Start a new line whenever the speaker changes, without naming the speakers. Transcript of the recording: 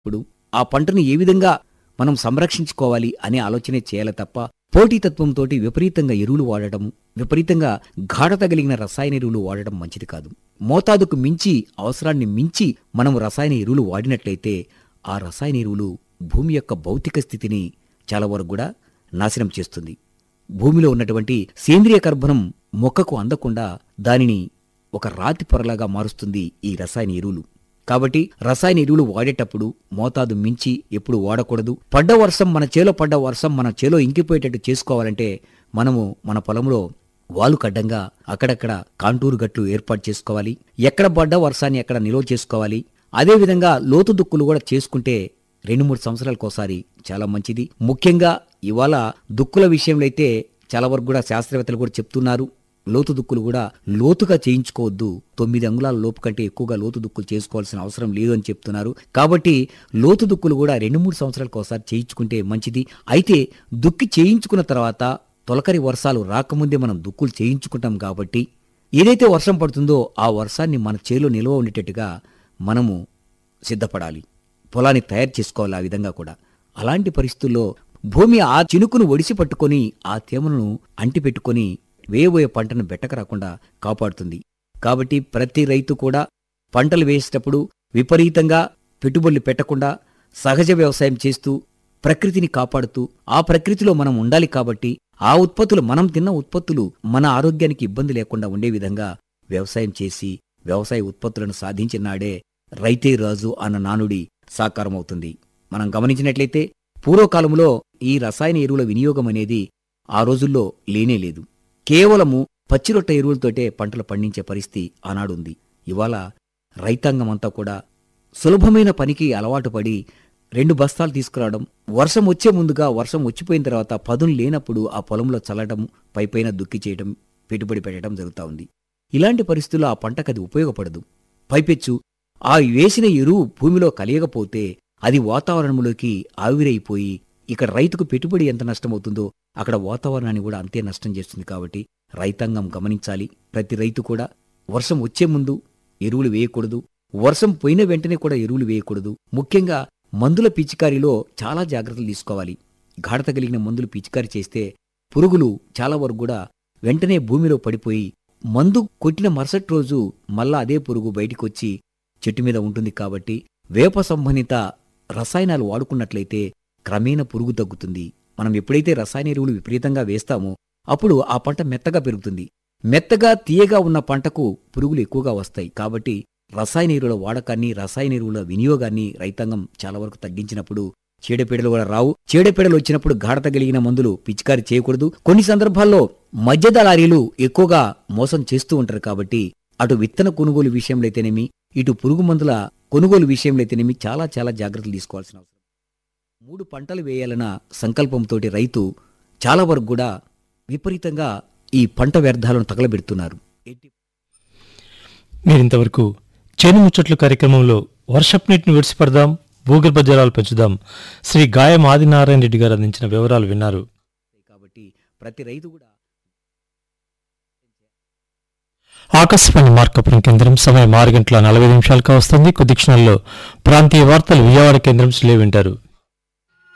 ఇప్పుడు ఆ పంటను ఏ విధంగా మనం సంరక్షించుకోవాలి అనే ఆలోచనే చేయాలి తప్ప పోటీతత్వంతో విపరీతంగా ఎరువులు వాడటం విపరీతంగా గాఢత కలిగిన రసాయన ఎరువులు వాడటం మంచిది కాదు మోతాదుకు మించి అవసరాన్ని మించి మనం రసాయన ఎరువులు వాడినట్లయితే ఆ రసాయన ఎరువులు భూమి యొక్క భౌతిక స్థితిని చాలా వరకు కూడా నాశనం చేస్తుంది భూమిలో ఉన్నటువంటి సేంద్రియ కర్బనం మొక్కకు అందకుండా దానిని ఒక రాతి పొరలాగా మారుస్తుంది ఈ రసాయన ఎరువులు కాబట్టి రసాయన ఎరువులు వాడేటప్పుడు మోతాదు మించి ఎప్పుడు వాడకూడదు పడ్డ వర్షం మన చేలో పడ్డ వర్షం మన చేలో ఇంకిపోయేటట్టు చేసుకోవాలంటే మనము మన పొలంలో వాలు కడ్డంగా అక్కడక్కడ కాంటూరు గట్లు ఏర్పాటు చేసుకోవాలి ఎక్కడ పడ్డ వర్షాన్ని ఎక్కడ నిల్వ చేసుకోవాలి అదేవిధంగా లోతు దుక్కులు కూడా చేసుకుంటే రెండు మూడు సంవత్సరాలకోసారి చాలా మంచిది ముఖ్యంగా ఇవాళ దుక్కుల విషయంలో అయితే చాలా వరకు కూడా శాస్త్రవేత్తలు కూడా చెప్తున్నారు లోతు దుక్కులు కూడా లోతుగా చేయించుకోవద్దు తొమ్మిది అంగుళాల లోపు కంటే ఎక్కువగా లోతు దుక్కులు చేసుకోవాల్సిన అవసరం లేదు అని చెప్తున్నారు కాబట్టి లోతు దుక్కులు కూడా రెండు మూడు సంవత్సరాలకు ఒకసారి చేయించుకుంటే మంచిది అయితే దుక్కి చేయించుకున్న తర్వాత తొలకరి వర్షాలు రాకముందే మనం దుక్కులు చేయించుకుంటాం కాబట్టి ఏదైతే వర్షం పడుతుందో ఆ వర్షాన్ని మన చేలో నిల్వ ఉండేటట్టుగా మనము సిద్ధపడాలి పొలాన్ని తయారు చేసుకోవాలి ఆ విధంగా కూడా అలాంటి పరిస్థితుల్లో భూమి ఆ చినుకును ఒడిసి పట్టుకొని ఆ తేమను అంటిపెట్టుకొని వేయబోయే పంటను బెట్టక రాకుండా కాపాడుతుంది కాబట్టి ప్రతి రైతు కూడా పంటలు వేసేటప్పుడు విపరీతంగా పెట్టుబడులు పెట్టకుండా సహజ వ్యవసాయం చేస్తూ ప్రకృతిని కాపాడుతూ ఆ ప్రకృతిలో మనం ఉండాలి కాబట్టి ఆ ఉత్పత్తులు మనం తిన్న ఉత్పత్తులు మన ఆరోగ్యానికి ఇబ్బంది లేకుండా ఉండే విధంగా వ్యవసాయం చేసి వ్యవసాయ ఉత్పత్తులను సాధించిన నాడే రైతే రాజు అన్న నానుడి సాకారమవుతుంది మనం గమనించినట్లయితే పూర్వకాలంలో ఈ రసాయన ఎరువుల వినియోగం అనేది ఆ రోజుల్లో లేనేలేదు కేవలము పచ్చిరొట్ట ఎరువులతోటే పంటలు పండించే పరిస్థితి ఆనాడుంది ఇవాళ రైతాంగం అంతా కూడా సులభమైన పనికి అలవాటు పడి రెండు బస్తాలు తీసుకురావడం వర్షం వచ్చే ముందుగా వర్షం వచ్చిపోయిన తర్వాత పదును లేనప్పుడు ఆ పొలంలో చల్లడం పైపైన దుక్కి చేయడం పెట్టుబడి పెట్టడం జరుగుతా ఉంది ఇలాంటి పరిస్థితుల్లో ఆ పంటకు అది ఉపయోగపడదు పైపెచ్చు ఆ వేసిన ఎరువు భూమిలో కలియకపోతే అది వాతావరణంలోకి ఆవిరైపోయి ఇక్కడ రైతుకు పెట్టుబడి ఎంత నష్టమవుతుందో అక్కడ వాతావరణాన్ని కూడా అంతే నష్టం చేస్తుంది కాబట్టి రైతాంగం గమనించాలి ప్రతి రైతు కూడా వర్షం వచ్చే ముందు ఎరువులు వేయకూడదు వర్షం పోయిన వెంటనే కూడా ఎరువులు వేయకూడదు ముఖ్యంగా మందుల పిచికారిలో చాలా జాగ్రత్తలు తీసుకోవాలి గాఢత కలిగిన మందులు పిచికారి చేస్తే పురుగులు చాలా వరకు కూడా వెంటనే భూమిలో పడిపోయి మందు కొట్టిన మరుసటి రోజు మళ్ళా అదే పురుగు బయటికి వచ్చి చెట్టు మీద ఉంటుంది కాబట్టి వేప సంబంధిత రసాయనాలు వాడుకున్నట్లయితే క్రమేణా పురుగు తగ్గుతుంది మనం ఎప్పుడైతే రసాయన ఎరువులు విపరీతంగా వేస్తామో అప్పుడు ఆ పంట మెత్తగా పెరుగుతుంది మెత్తగా తీయగా ఉన్న పంటకు పురుగులు ఎక్కువగా వస్తాయి కాబట్టి రసాయన ఎరువుల వాడకాన్ని రసాయన ఎరువుల వినియోగాన్ని రైతాంగం చాలా వరకు తగ్గించినప్పుడు చీడపీడలు కూడా రావు చీడపీడలు వచ్చినప్పుడు గాఢత కలిగిన మందులు పిచికారి చేయకూడదు కొన్ని సందర్భాల్లో మధ్య దళారీలు ఎక్కువగా మోసం చేస్తూ ఉంటారు కాబట్టి అటు విత్తన కొనుగోలు విషయంలో అయితేనేమి ఇటు పురుగు మందుల కొనుగోలు విషయంలో అయితేనేమి చాలా చాలా జాగ్రత్తలు తీసుకోవాల్సిన అవసరం మూడు పంటలు వేయాలన్న సంకల్పంతోటి రైతు చాలా వరకు కూడా విపరీతంగా ఈ పంట వ్యర్థాలను తగలబెడుతున్నారు ఎట్టి-
మీరింతవరకు చేను ముచ్చట్లు కార్యక్రమంలో వర్షపు నీటిని విడిచిపడదాం భూగర్భ జలాలు పెంచుదాం శ్రీ గాయం ఆదినారాయణ రెడ్డి గారు అందించిన వివరాలు విన్నారు
కాబట్టి ప్రతి రైతు కూడా
ఆకాశవాణి మార్కపురం కేంద్రం సమయం ఆరు గంటల నలభై నిమిషాలకు వస్తుంది కొద్ది క్షణాల్లో ప్రాంతీయ వార్తలు విజయవాడ కేంద్రం శ్రీ వింటారు